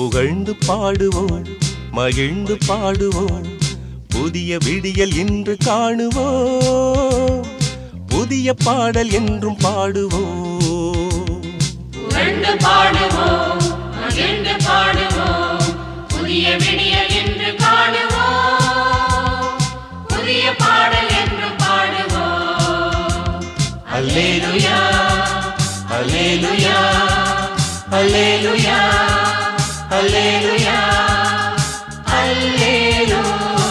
புகழ்ந்து பாடுவோம் மகிழ்ந்து பாடுவோம் புதிய விடியல் இன்று காணுவோம் புதிய பாடல் என்றும் பாடுவோம் புகழ்ந்து பாடுவோம் மகிழ்ந்து பாடுவோம் புதிய விடியல் என்று காணுவோம் புதிய பாடல் என்று பாடுவோம் அல்லேலுயா அல்லேலுயா அல்லேலுயா அல்லேலுயா அல்லேலுயா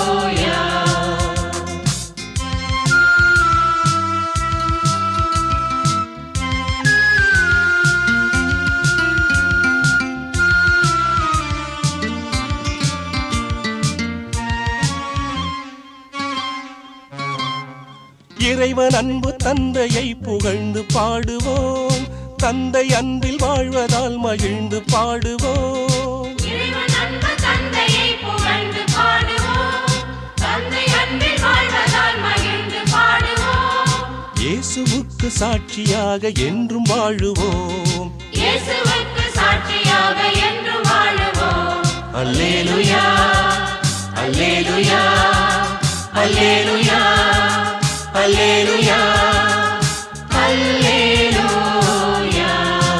இறைவன் அன்பு தந்தையை புகழ்ந்து பாடுவோம் தந்தை அன்பில் வாழ்வதால் மகிழ்ந்து பாடுவோம் இறைவன் அன்பு தந்தையை புகழ்ந்து பாடுவோம் தந்தை அன்பில் வாழ்வதால் மகிழ்ந்து பாடுவோம் இயேசுவுக்கு சாட்சியாக என்றும் வாழுவோம் இயேசுவுக்கு சாட்சியாக என்று வாழுவோம் அல்லேலுயா அல்லேலுயா அல்லேலுயா அல்லேலுயா அல்லேலுயா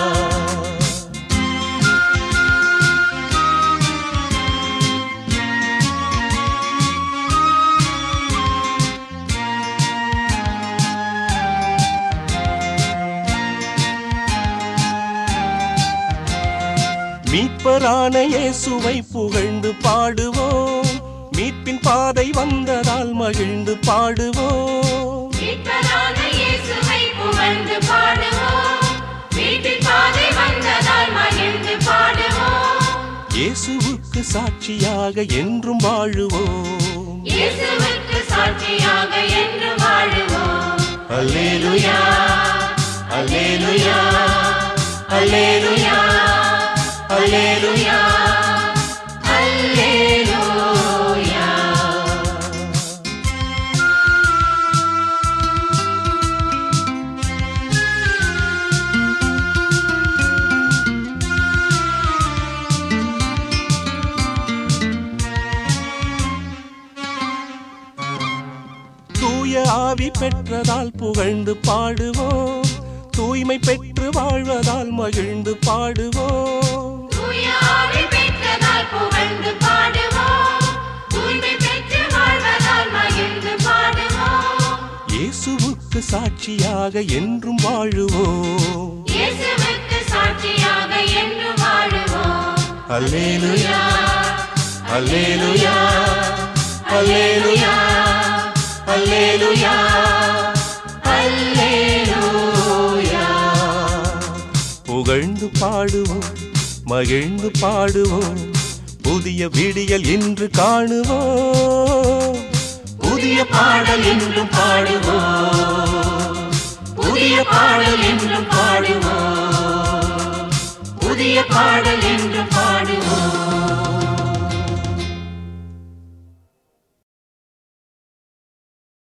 மீட்பரான இயேசுவை புகழ்ந்து பாடுவோம் மீட்பின் பாதை வந்ததால் மகிழ்ந்து பாடுவோம் மீட்பரான இயேசுவை புகழ்ந்து பாடுவோம் வீட்டில் பாதை வந்ததால் மகிழ்ந்து பாடுவோம் இயேசுவுக்கு சாட்சியாக என்றும் வாழுவோம் இயேசுவுக்கு சாட்சியாக என்று வாழுவோம் அல்லேலுயா அல்லேலுயா அல்லேலுயா அல்லேலுயா அல்லேலுயா தூய ஆவி பெற்றதால் புகழ்ந்து பாடுவோம் தூய்மை பெற்று வாழ்வதால் மகிழ்ந்து பாடுவோம் தூய ஆவி பெற்றதால் புகழ்ந்து பாடுவோம் தூய்மை பெற்று வாழ்வதால் மகிழ்ந்து பாடுவோம் இயேசுவுக்கு சாட்சியாக என்றும் வாழுவோம் இயேசுவுக்கு சாட்சியாக என்று வாழுவோம் அல்லேலுயா அல்லேலுயா அல்லேலுயா அல்லேலுயா அல்லேலுயா புகழ்ந்து பாடுவோம் மகிழ்ந்து பாடுவோம் புதிய விடியல் இன்று காணுவோம் புதிய பாடல் என்றும் பாடுவோம் புதிய பாடல் என்றும் பாடுவோம் புதிய பாடல் என்றும் பாடுவோம்